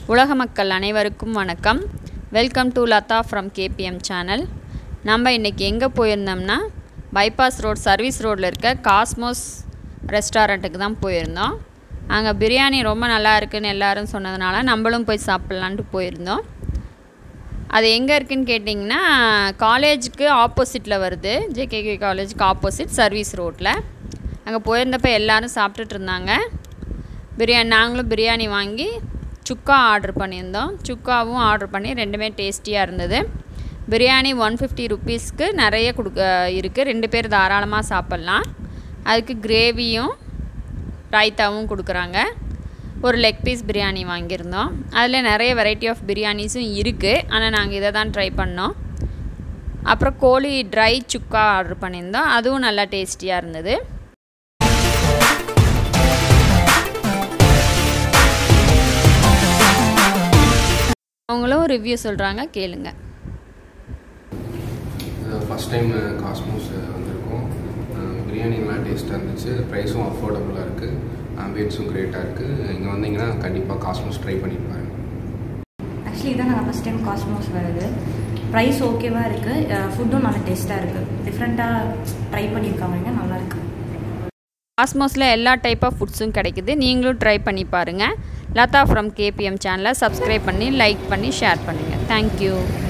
உலக மக்கள் அனைவருக்கும் வணக்கம் welcome to Latha from KPM channel நம்ம இன்றைக்கி எங்கே போயிருந்தோம்னா பைபாஸ் ரோட் சர்வீஸ் ரோட்டில் இருக்க காஸ்மோஸ் ரெஸ்டாரண்ட்டுக்கு தான் போயிருந்தோம் அங்கே பிரியாணி ரொம்ப நல்லா இருக்குன்னு எல்லாரும் சொன்னதுனால நம்மளும் போய் சாப்பிட்லான்ட்டு போயிருந்தோம் அது எங்கே இருக்குன்னு கேட்டிங்கன்னா காலேஜுக்கு ஆப்போசிட்டில் வருது ஜேகேகே காலேஜுக்கு ஆப்போசிட் சர்வீஸ் ரோட்டில் அங்கே போயிருந்தப்போ எல்லோரும் சாப்பிட்டுட்டு இருந்தாங்க பிரியாணி நாங்களும் பிரியாணி வாங்கி சுக்கா ஆர்டர் பண்ணியிருந்தோம் சுக்காவும் ஆர்டர் பண்ணி ரெண்டுமே டேஸ்டியாக இருந்தது பிரியாணி ஒன் ஃபிஃப்டி ருப்பீஸ்க்கு நிறைய கொடுக்க இருக்குது ரெண்டு பேர் தாராளமாக சாப்பிட்லாம் அதுக்கு கிரேவியும் ரைத்தாவும் கொடுக்குறாங்க ஒரு லெக் பீஸ் பிரியாணி வாங்கியிருந்தோம் அதில் நிறைய வெரைட்டி ஆஃப் பிரியாணிஸும் இருக்குது ஆனால் நாங்கள் இதை தான் ட்ரை பண்ணோம் அப்புறம் கோழி ட்ரை சுக்கா ஆர்டர் பண்ணியிருந்தோம் அதுவும் நல்லா டேஸ்டியாக இருந்தது அவங்களும் ரிவ்யூ சொல்கிறாங்க கேளுங்க ஃபஸ்ட் டைம் காஸ்மோஸ் வந்திருக்கோம் அஹ் பிரியாணி நல்லா டேஸ்ட்டாக இருந்துச்சு ப்ரைஸும் அஃபோர்டபுளாக இருக்குது ஆம்பியன்ஸும் கிரேட்டாக இருக்குது இங்கே வந்தீங்கன்னா கண்டிப்பாக காஸ்மோஸ் ட்ரை பண்ணி பாருங்க ஆக்சுவலி இதான் நாங்கள் ஃபஸ்ட் டைம் காஸ்மோஸ் வருது ப்ரைஸ் ஓகேவாக இருக்குது ஃபுட்டும் நல்லா டேஸ்ட்டாக இருக்குது டிஃப்ரெண்ட்டாக ட்ரை பண்ணியிருக்காங்க நல்லா இருக்குது காஸ்மோஸில் எல்லா டைப் ஆஃப் ஃபுட்ஸும் கிடைக்குது நீங்களும் ட்ரை பண்ணி பாருங்கள் லதா ஃப்ரம் கேபிஎம் சேனலை சப்ஸ்கிரைப் பண்ணி லைக் பண்ணி ஷேர் பண்ணுங்கள் தேங்க்யூ